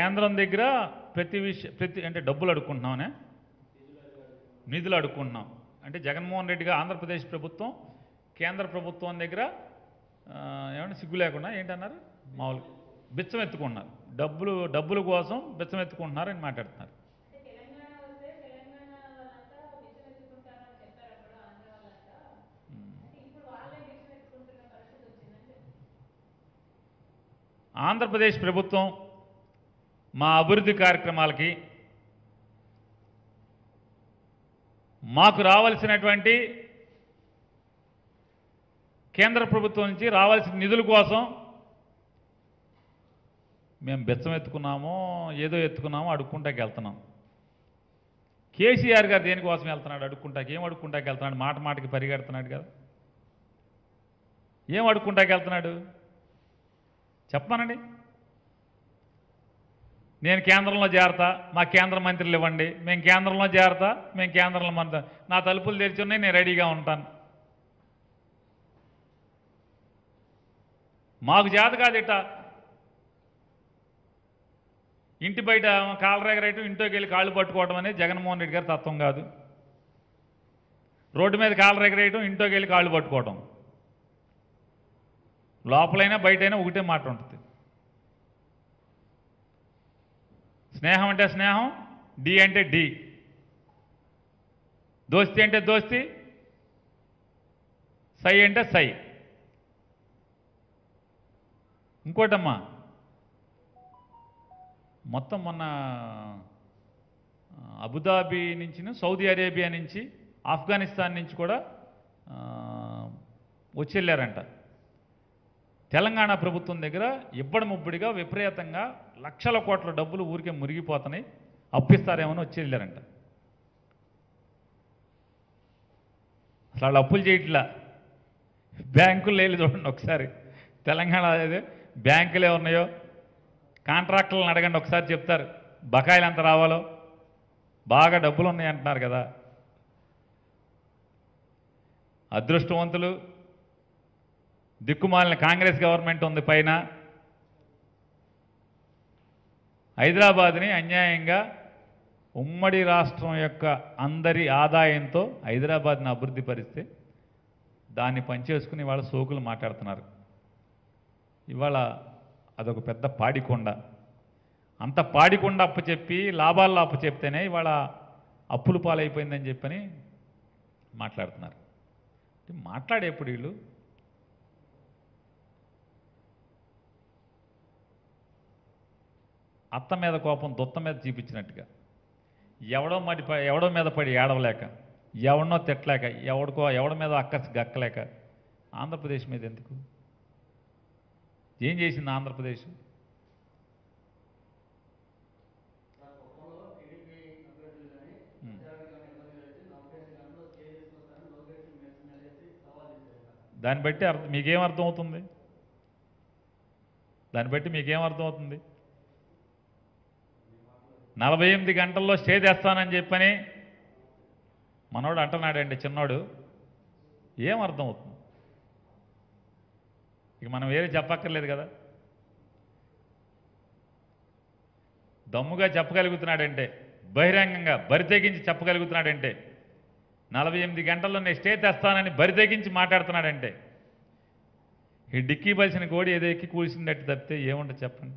కేంద్రం దగ్గర ప్రతి విషయం ప్రతి అంటే డబ్బులు అడుక్కుంటున్నామనే నిధులు అడుక్కుంటున్నాం అంటే జగన్మోహన్ రెడ్డిగా ఆంధ్రప్రదేశ్ ప్రభుత్వం కేంద్ర ప్రభుత్వం దగ్గర ఆ, ఏమంటే సిగ్గు లేకుండా ఏంటన్నారు మామూలు బిచ్చం ఎత్తుకుంటున్నారు డబ్బులు డబ్బుల కోసం బిచ్చం ఎత్తుకుంటున్నారు అని మాట్లాడుతున్నారు అంటే తెలంగాణ వస్తే తెలంగాణ వాళ్ళంతా విచ్చలెత్తుకుంటారని చెప్పారు అప్పుడు ఆంధ్ర వాళ్ళంతా అంటే ఇప్పుడు వాళ్ళే విచ్చలెత్తుకుంటున్న పరిస్థితి వచ్చిందని చెప్పారు ఆంధ్రప్రదేశ్ ప్రభుత్వం మా అభివృద్ధి కార్యక్రమాలకి మాకు రావాల్సినటువంటి కేంద్ర ప్రభుత్వం నుంచి రావాల్సిన నిధుల కోసం మేము బెచ్చం ఎత్తుకున్నామో ఏదో ఎత్తుకున్నామో అడుక్కుంటాకి వెళ్తున్నాం కేసీఆర్ గారు దేనికోసం వెళ్తున్నాడు అడుక్కుంటాకి ఏం అడుక్కుంటాకి వెళ్తున్నాడు మాట మాటకి పరిగెడుతున్నాడు కదా ఏం అడుక్కుంటాకి వెళ్తున్నాడు చెప్పమనండి నేను కేంద్రంలో చేరతా మా కేంద్ర మంత్రులు ఇవ్వండి మేము కేంద్రంలో చేరతా మేము కేంద్రంలో మంత్రి నా తలుపులు తెరిచి ఉన్నాయి నేను రెడీగా ఉంటాను మాకు చేత కాదు ఇట్ట ఇంటి బయట కాళ్ళ రేగరేయటం ఇంట్లోకి వెళ్ళి కాళ్ళు పట్టుకోవడం అనేది జగన్మోహన్ రెడ్డి గారి తత్వం కాదు రోడ్డు మీద కాళ్ళ రేగరేయటం ఇంట్లోకి వెళ్ళి కాళ్ళు పట్టుకోవటం లోపలైనా బయటైనా ఒకటే మాట ఉంటుంది స్నేహం అంటే స్నేహం డి అంటే డి దోస్తి అంటే దోస్తి సై అంటే సై ఇంకోటమ్మా మొత్తం మొన్న ఆ, అబుదాబి నుంచి సౌదీ అరేబియా నుంచి ఆఫ్ఘనిస్తాన్ నుంచి కూడా ఆ, వచ్చి వెళ్ళారంట తెలంగాణ ప్రభుత్వం దగ్గర ఇబ్బడి ముబ్బడిగా విపరీతంగా లక్షల కోట్ల డబ్బులు ఊరికే మురిగిపోతున్నాయి అప్పిస్తారేమని వచ్చి వెళ్ళారంట అసలు వాళ్ళు అప్పులు చేయట్లా బ్యాంకులు వెళ్ళి చూడండి ఒకసారి తెలంగాణ అదే బ్యాంకులు ఏమున్నాయో కాంట్రాక్టర్లను అడగండి ఒకసారి చెప్తారు బకాయిలు ఎంత రావాలో బాగా డబ్బులు ఉన్నాయి అంటున్నారు కదా అదృష్టవంతులు దిక్కుమాలిన కాంగ్రెస్ గవర్నమెంట్ ఉంది పైన హైదరాబాద్ని అన్యాయంగా ఉమ్మడి రాష్ట్రం యొక్క అందరి ఆదాయంతో హైదరాబాద్ని అభివృద్ధి పరిస్తే దాన్ని పనిచేసుకుని వాళ్ళ సోకులు మాట్లాడుతున్నారు ఇవాళ అదొక పెద్ద పాడికొండ అంత పాడికొండ అప్పు చెప్పి లాభాల్లో అప్పు చెప్తేనే ఇవాళ అప్పులు పాలైపోయిందని చెప్పని మాట్లాడుతున్నారు అంటే మాట్లాడేప్పుడు వీళ్ళు అత్త మీద కోపం దొత్త మీద చూపించినట్టుగా ఎవడో మడి ప- ఎవడో మీద పడి ఏడవలేక ఎవడనో తిట్టలేక ఎవడికో ఎవడి మీద అక్కసి గక్కలేక ఆంధ్రప్రదేశ్ మీద ఎందుకు ఏం చేసింది ఆంధ్రప్రదేశ్ ఉమ్. దాన్ని బట్టి అర్థం మీకేం అర్థం అవుతుంది దాన్ని బట్టి మీకేం అర్థం అవుతుంది నలభై ఎనిమిది గంటల్లో స్టే తెస్తానని చెప్పని మనోడు అంటున్నాడండి చిన్నోడు ఏం అర్థం అవుతుంది ఇక మనం వేరే చెప్పక్కర్లేదు కదా దమ్ముగా చెప్పగలుగుతున్నాడంటే బహిరంగంగా బరితెగించి చెప్పగలుగుతున్నాడంటే నలభై ఎనిమిది గంటల్లో నేను స్టే తెస్తానని బరితెగించి మాట్లాడుతున్నాడంటే ఈ డిక్కీ బలిసిన కోడి ఏదో ఎక్కి కూల్చిందట్టు తప్పితే ఏముంటుంది చెప్పండి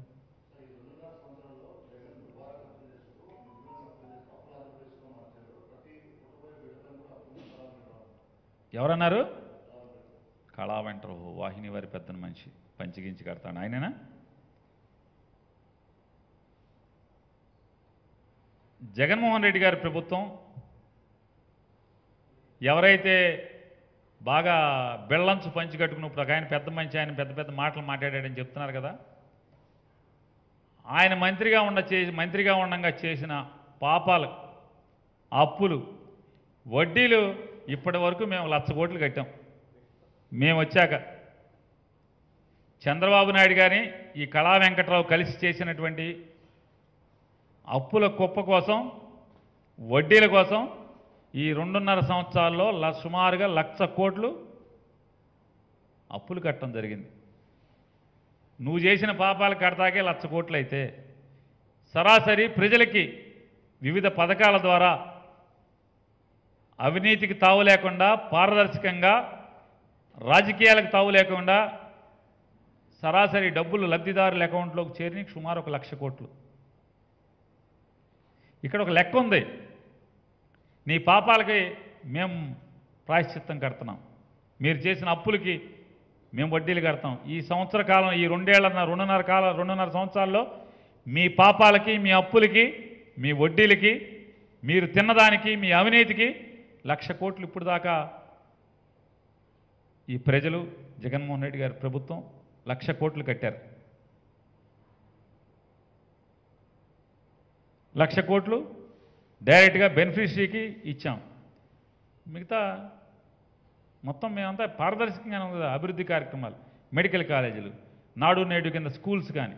ఎవరన్నారు కళా వెంటర్ వాహిని వారి పెద్ద మనిషి పంచిగించి కడతాడు ఆయనేనా జగన్మోహన్ రెడ్డి గారి ప్రభుత్వం ఎవరైతే బాగా బెల్లంచు పంచి కట్టుకున్నప్పుడు ఒక ఆయన పెద్ద మంచి ఆయన పెద్ద పెద్ద మాటలు మాట్లాడాడని చెప్తున్నారు కదా ఆయన మంత్రిగా ఉండ చేసి మంత్రిగా ఉండగా చేసిన పాపాలు అప్పులు వడ్డీలు ఇప్పటి వరకు మేము లక్ష కోట్లు కట్టాం మేము వచ్చాక చంద్రబాబు నాయుడు గారిని ఈ కళా వెంకట్రావు కలిసి చేసినటువంటి అప్పుల కుప్ప కోసం వడ్డీల కోసం ఈ రెండున్నర సంవత్సరాల్లో ల- సుమారుగా లక్ష కోట్లు అప్పులు కట్టడం జరిగింది నువ్వు చేసిన పాపాలు కడతాకే లక్ష కోట్లు అయితే సరాసరి ప్రజలకి వివిధ పథకాల ద్వారా అవినీతికి తావు లేకుండా పారదర్శకంగా రాజకీయాలకు తావు లేకుండా సరాసరి డబ్బులు లబ్ధిదారుల అకౌంట్లోకి చేరి సుమారు ఒక లక్ష కోట్లు ఇక్కడ ఒక లెక్క ఉంది నీ పాపాలకి మేము ప్రాయశ్చిత్తం కడుతున్నాం మీరు చేసిన అప్పులకి మేము వడ్డీలు కడతాం ఈ సంవత్సర కాలం ఈ రెండేళ్ల రెండున్నర కాలం రెండున్నర సంవత్సరాల్లో మీ పాపాలకి మీ అప్పులకి మీ వడ్డీలకి మీరు తిన్నదానికి మీ అవినీతికి లక్ష కోట్లు ఇప్పుడు దాకా ఈ ప్రజలు జగన్మోహన్ రెడ్డి గారి ప్రభుత్వం లక్ష కోట్లు కట్టారు లక్ష కోట్లు డైరెక్ట్గా బెనిఫిషరీకి ఇచ్చాం మిగతా మొత్తం మేమంతా పారదర్శకంగానే ఉంది కదా అభివృద్ధి కార్యక్రమాలు మెడికల్ కాలేజీలు నాడు నేడు కింద స్కూల్స్ కానీ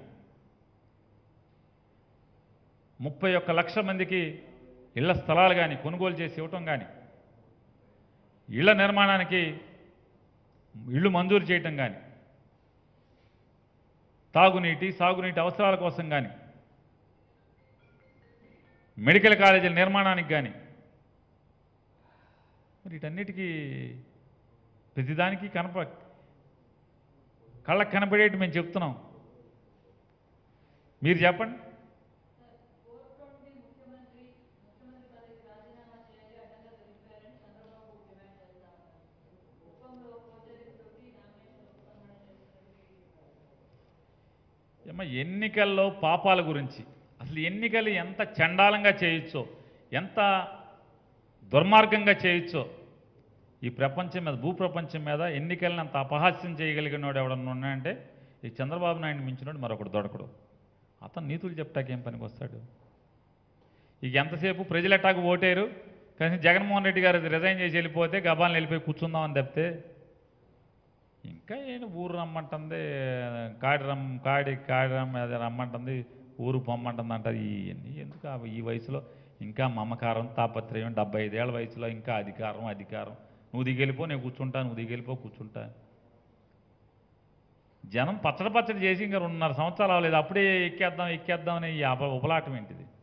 ముప్పై ఒక్క లక్షల మందికి ఇళ్ల స్థలాలు కానీ కొనుగోలు చేసి ఇవ్వటం కానీ ఇళ్ల నిర్మాణానికి ఇళ్ళు మంజూరు చేయటం కానీ తాగునీటి సాగునీటి అవసరాల కోసం కానీ మెడికల్ కాలేజీల నిర్మాణానికి కానీ మరి వీటన్నిటికీ ప్రతిదానికి కనప కళ్ళకు కనపడేటి మేము చెప్తున్నాం మీరు చెప్పండి కోర్టు నుండి ముఖ్యమంత్రి ముఖ్యమంత్రి పదవికి రాజీనామా చేయాలి అడ్డంగా దొరికిపోయారని చంద్రబాబు డిమాండ్ చేస్తా ఉన్నారు కుప్పంలో పోజరితోటి నామినేషన్ ఉపసంహరణ చేస్తున్నట్టు ఏమ్మ ఎన్నికల్లో పాపాల గురించి అసలు ఎన్నికలు ఎంత చండాలంగా చేయొచ్చో ఎంత దుర్మార్గంగా చేయొచ్చో ఈ ప్రపంచం మీద భూప్రపంచం మీద ఎన్నికలను అంత అపహాస్యం చేయగలిగినోడు ఎవడన్నా ఉన్నాయంటే ఈ చంద్రబాబు నాయుడు మించినోడు మరొకడు దొరకడు అతను నీతులు చెప్తాకి ఏం పనికి వస్తాడు ఇక ఎంతసేపు ప్రజలు ఎట్టాకు ఓటేరు కానీ జగన్మోహన్ రెడ్డి గారు రిజైన్ చేసి వెళ్ళిపోతే గబాలను వెళ్ళిపోయి కూర్చుందామని తప్పితే ఇంకా ఏంటి ఊరు రమ్మంటుంది కాడి రమ్ కాడి కాడి రమ్ అది రమ్మంటుంది ఊరు పొమ్మంటుంది అంటారు ఇవన్నీ ఎందుకు ఆ ఈ వయసులో ఇంకా మమకారం తాపత్రయం డెబ్బై ఐదేళ్ల వయసులో ఇంకా అధికారం అధికారం నువ్వు దిగెళ్ళిపో నేను కూర్చుంటా నువ్వు దిగెళ్ళిపో కూర్చుంటా జనం పచ్చడి పచ్చడి చేసి ఇంకా రెండున్నర సంవత్సరాలు అవ్వలేదు అప్పుడే ఎక్కేద్దాం ఎక్కేద్దాం అనే ఈ అప ఉపలాటం ఏంటిది